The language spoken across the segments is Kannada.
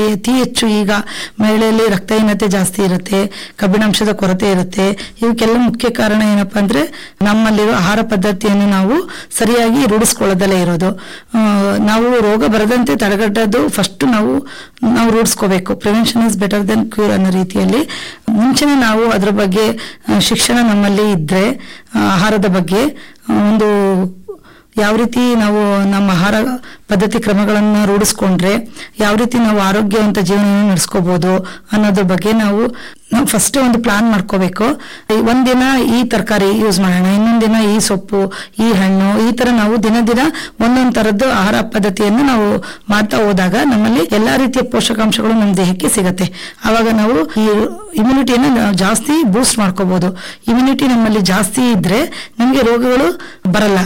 ಅತಿ ಹೆಚ್ಚು ಈಗ ಮಹಿಳೆಯಲ್ಲಿ ರಕ್ತಹೀನತೆ ಜಾಸ್ತಿ ಇರುತ್ತೆ ಕಬ್ಬಿಣಾಂಶದ ಕೊರತೆ ಇರುತ್ತೆ ಇವಕ್ಕೆಲ್ಲ ಮುಖ್ಯ ಕಾರಣ ಏನಪ್ಪಾ ಅಂದ್ರೆ ನಮ್ಮಲ್ಲಿರೋ ಆಹಾರ ಪದ್ಧತಿಯನ್ನು ನಾವು ಸರಿಯಾಗಿ ರೂಢಿಸ್ಕೊಳ್ಳೋದಲ್ಲೇ ಇರೋದು ಆ, ನಾವು ರೋಗ ಬರದಂತೆ ತಡೆಗಟ್ಟೋದು ಫಸ್ಟ್ ನಾವು ನಾವು ರೂಢಿಸ್ಕೋಬೇಕು prevention is better than cure ಅನ್ನೋ ರೀತಿಯಲ್ಲಿ ಮುಂಚೆನೆ ನಾವು ಅದ್ರ ಬಗ್ಗೆ ಆ, ಶಿಕ್ಷಣ ನಮ್ಮಲ್ಲಿ ಇದ್ರೆ ಆ, ಆಹಾರದ ಬಗ್ಗೆ ಆ, ಒಂದು ಯಾವ ರೀತಿ ನಾವು ನಮ್ಮ ಆಹಾರ ಪದ್ಧತಿ ಕ್ರಮಗಳನ್ನು ರೂಢಿಸ್ಕೊಂಡ್ರೆ ಯಾವ ರೀತಿ ನಾವು ಆರೋಗ್ಯವಂತ ಜೀವನ ನಡೆಸ್ಕೋಬಹುದು ಅನ್ನೋದ್ರ ಬಗ್ಗೆ ನಾವು ನಾವು ಫಸ್ಟ್ ಒಂದು ಪ್ಲಾನ್ ಮಾಡ್ಕೋಬೇಕು ಈ ಒಂದಿನ ಈ ತರಕಾರಿ ಯೂಸ್ ಮಾಡೋಣ ಇನ್ನೊಂದ್ ದಿನ ಈ ಸೊಪ್ಪು ಈ ಹಣ್ಣು ಈ ತರ ನಾವು ದಿನ ದಿನ ಒಂದೊಂದ್ ತರದ್ದು ಆಹಾರ ಪದ್ಧತಿಯನ್ನು ನಾವು ಮಾಡ್ತಾ ಹೋದಾಗ ನಮ್ಮಲ್ಲಿ ಎಲ್ಲಾ ರೀತಿಯ ಪೋಷಕಾಂಶಗಳು ನಮ್ಮ ದೇಹಕ್ಕೆ ಸಿಗತ್ತೆ ಆವಾಗ ನಾವು ಈ ಇಮ್ಯುನಿಟಿಯನ್ನು ನಾವು ಜಾಸ್ತಿ ಬೂಸ್ಟ್ ಮಾಡ್ಕೋಬಹುದು ಇಮ್ಯುನಿಟಿ ನಮ್ಮಲ್ಲಿ ಜಾಸ್ತಿ ಇದ್ರೆ ನಮಗೆ ರೋಗಗಳು ಬರಲ್ಲ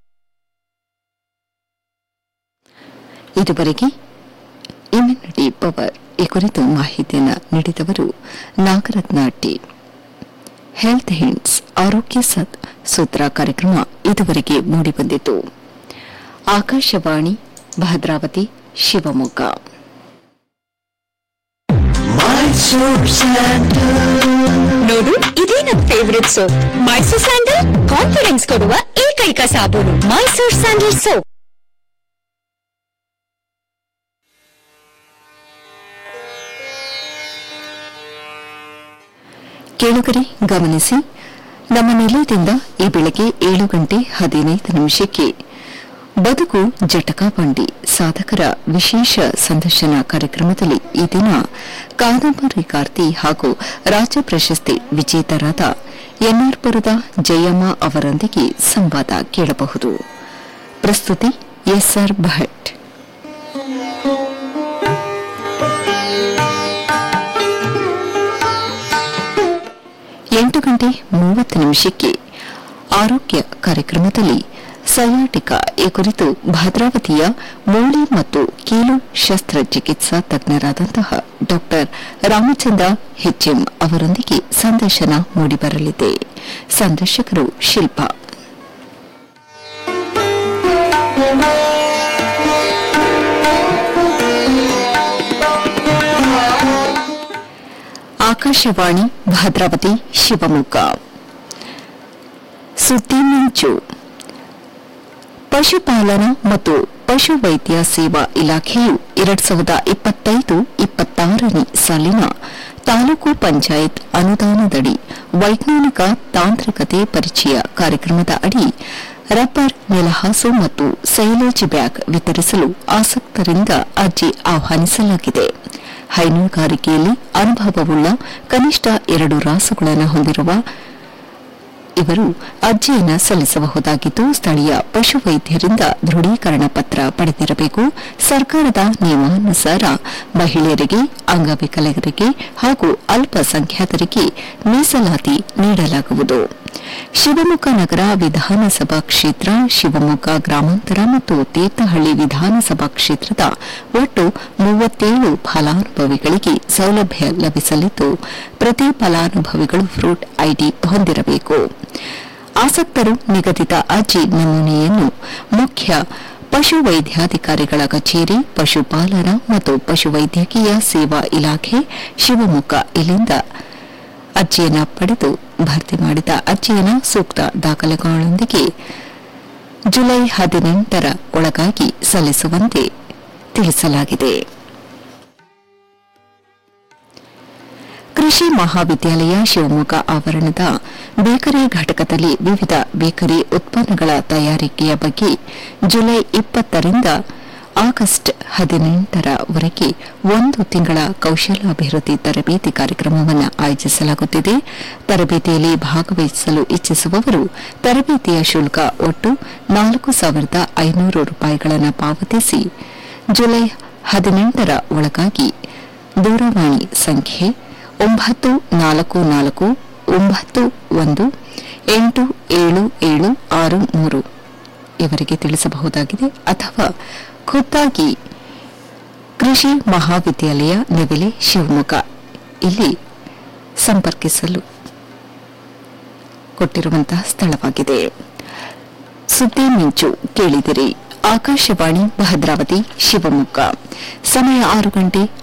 ಇದುವರೆಗೆ ಇಮ್ಯುನಿಟಿ ಪವರ್ ಈ ಕುರಿತು ಮಾಹಿತಿಯನ್ನು ನೀಡಿದವರು ನಾಗರತ್ನ ಟಿ ಹೆಲ್ತ್ ಹಿಂಟ್ಸ್ ಆರೋಗ್ಯ ಸತ್ ಸೂತ್ರ ಕಾರ್ಯಕ್ರಮ ಇದುವರೆಗೆ ಮೂಡಿಬಂದಿತು ಆಕಾಶವಾಣಿ ಭದ್ರಾವತಿ ಶಿವಮೊಗ್ಗ ನೋಡು ಇದೇ ನನ್ favourite soap Mysore sandal confidence ಕೊಡುವ ಏಕೈಕ ಸಾಬೂನು ಮೈಸೂರ್ ಸ್ಯಾಂಡಲ್ ಸೋಪ್ ಕೇಳುಗರೆ ಗಮನಿಸಿ ನಮ್ಮ ನಿಲಯದಿಂದ ಈ ಬೆಳಗ್ಗೆ ಏಳು ಗಂಟೆ ಹದಿನೈದು ನಿಮಿಷಕ್ಕೆ ಬದುಕು ಜಟಕಾ ಬಂಡಿ ಸಾಧಕರ ವಿಶೇಷ ಸಂದರ್ಶನ ಕಾರ್ಯಕ್ರಮದಲ್ಲಿ ಈ ದಿನ ಕಾದಂಬರಿಕಾರ್ತಿ ಹಾಗೂ ರಾಜ್ಯ ಪ್ರಶಸ್ತಿ ವಿಜೇತರಾದ ಎನ್ಆರ್ಪುರದ ಜಯಮ್ಮ ಅವರೊಂದಿಗೆ ಸಂವಾದ ಕೇಳಬಹುದು ಪ್ರಸ್ತುತಿ ಎಸ್ಆರ್ ಭಟ್ ಎಂಟು ಗಂಟೆ ಮೂವತ್ತು ನಿಮಿಷಕ್ಕೆ ಆರೋಗ್ಯ ಕಾರ್ಯಕ್ರಮದಲ್ಲಿ ಸಯಾಟಿಕ ಈ ಕುರಿತು ಭದ್ರಾವತಿಯ ಮೂಳೆ ಮತ್ತು ಕೀಲು ಶಸ್ತ್ರಚಿಕಿತ್ಸಾ ತಜ್ಞರಾದಂತಹ ಡಾಕ್ಟರ್ ರಾಮಚಂದ್ರ ಹೆಚ್ಎಂ ಅವರೊಂದಿಗೆ ಸಂದರ್ಶನ ಮೂಡಿಬರಲಿದೆ ಸಂದರ್ಶಕರು ಶಿಲ್ಪಾ ಆಕಾಶವಾಣಿ ಭದ್ರಾವತಿ ಶಿವಮೊಗ್ಗ ಸುದ್ದಿ ಮಿಂಚು ಪಶುಪಾಲನಾ ಮತ್ತು ಪಶುವೈದ್ಯ ಸೇವಾ ಇಲಾಖೆಯು ಎರಡ್ ಸಾವಿರದ ಇಪ್ಪತ್ತೈದು ಇಪ್ಪತ್ತಾರನೇ ಸಾಲಿನ ತಾಲೂಕು ಪಂಚಾಯತ್ ಅನುದಾನದಡಿ ವೈಜ್ಞಾನಿಕ ತಾಂತ್ರಿಕತೆ ಪರಿಚಯ ಕಾರ್ಯಕ್ರಮದ ಅಡಿ ರಬ್ಬರ್ ನೆಲಹಾಸು ಮತ್ತು ಸೈಲೇಜ್ ಬ್ಯಾಗ್ ವಿತರಿಸಲು ಆಸಕ್ತರಿಂದ ಅರ್ಜಿ ಆಹ್ವಾನಿಸಲಾಗಿದೆ ಹೈನುಗಾರಿಕೆಯಲ್ಲಿ ಅನುಭವವುಳ್ಳ ಕನಿಷ್ಠ ಎರಡು ರಾಸುಗಳನ್ನು ಹೊಂದಿರುವ ಇವರು ಅರ್ಜಿಯನ್ನು ಸಲ್ಲಿಸಬಹುದಾಗಿದ್ದು ಸ್ಥಳೀಯ ಪಶುವೈದ್ಯರಿಂದ ದೃಢೀಕರಣ ಪತ್ರ ಪಡೆದಿರಬೇಕು ಸರ್ಕಾರದ ನಿಯಮಾನುಸಾರ ಮಹಿಳೆಯರಿಗೆ ಅಂಗವಿಕಲರಿಗೆ ಹಾಗೂ ಅಲ್ಪಸಂಖ್ಯಾತರಿಗೆ ಮೀಸಲಾತಿ ನೀಡಲಾಗುವುದು ಶಿವಮೊಗ್ಗ ನಗರ ವಿಧಾನಸಭಾ ಕ್ಷೇತ್ರ ಶಿವಮೊಗ್ಗ ಗ್ರಾಮಾಂತರ ಮತ್ತು ತೀರ್ಥಹಳ್ಳಿ ವಿಧಾನಸಭಾ ಕ್ಷೇತ್ರದ ಒಟ್ಟು ಮೂವತ್ತೇಳು ಫಲಾನುಭವಿಗಳಿಗೆ ಸೌಲಭ್ಯ ಲಭಿಸಲಿದ್ದು ಪ್ರತಿ ಫಲಾನುಭವಿಗಳು ಫ್ರೂಟ್ ಐಡಿ ಹೊಂದಿರಬೇಕು ಆಸಕ್ತರು ನಿಗದಿತ ಅರ್ಜಿ ನಮೂನೆಯನ್ನು ಮುಖ್ಯ ಪಶುವೈದ್ಯಾಧಿಕಾರಿಗಳ ಕಚೇರಿ ಪಶುಪಾಲನಾ ಮತ್ತು ಪಶುವೈದ್ಯಕೀಯ ಸೇವಾ ಇಲಾಖೆ ಶಿವಮೊಗ್ಗ ಇಲ್ಲಿಂದ ಅರ್ಜಿಯನ್ನು ಪಡೆದು ಭರ್ತಿ ಮಾಡಿದ ಅರ್ಜಿಯನ್ನು ಸೂಕ್ತ ದಾಖಲೆಗಳೊಂದಿಗೆ ಜುಲೈ ಹದಿನೆಂಟರ ಒಳಗಾಗಿ ಸಲ್ಲಿಸುವಂತೆ ತಿಳಿಸಲಾಗಿದೆ ಕೃಷಿ ಮಹಾವಿದ್ಯಾಲಯ ಶಿವಮೊಗ್ಗ ಆವರಣದ ಬೇಕರಿ ಘಟಕದಲ್ಲಿ ವಿವಿಧ ಬೇಕರಿ ಉತ್ಪನ್ನಗಳ ತಯಾರಿಕೆಯ ಬಗ್ಗೆ ಜುಲೈ ಇಪ್ಪತ್ತರಿಂದ ಆಗಸ್ಟ್ ಹದಿನೆಂಟರವರೆಗೆ ಒಂದು ತಿಂಗಳ ಕೌಶಲಾಭಿವೃದ್ಧಿ ತರಬೇತಿ ಕಾರ್ಯಕ್ರಮವನ್ನು ಆಯೋಜಿಸಲಾಗುತ್ತಿದೆ ತರಬೇತಿಯಲ್ಲಿ ಭಾಗವಹಿಸಲು ಇಚ್ಛಿಸುವವರು ತರಬೇತಿಯ ಶುಲ್ಕ ಒಟ್ಟು ನಾಲ್ಕು ಸಾವಿರದ ಐನೂರು ರೂಪಾಯಿಗಳನ್ನು ಪಾವತಿಸಿ ಜುಲೈ ಹದಿನೆಂಟರ ಒಳಗಾಗಿ ದೂರವಾಣಿ ಸಂಖ್ಯೆ ಒಂಬತ್ತು ನಾಲ್ಕು ನಾಲ್ಕು ಒಂಬತ್ತು ಒಂದು ಎಂಟು ಏಳು ಏಳು ಆರು ಮೂರು ಇವರಿಗೆ ತಿಳಿಸಬಹುದಾಗಿದೆ ಅಥವಾ ಖುದ್ದಾಗಿ ಕೃಷಿ ಮಹಾವಿದ್ಯಾಲಯ ನೆವೆಲೆ ಶಿವಮೊಗ್ಗ ಇಲ್ಲಿ ಸಂಪರ್ಕಿಸಲು ಕೊಟ್ಟಿರುವಂತಹ ಸ್ಥಳವಾಗಿದೆ ಸುದ್ದಿ ಮಿಂಚು ಕೇಳಿದಿರಿ ಆಕಾಶವಾಣಿ ಭದ್ರಾವತಿ ಶಿವಮೊಗ್ಗ ಸಮಯ ಆರು ಗಂಟೆ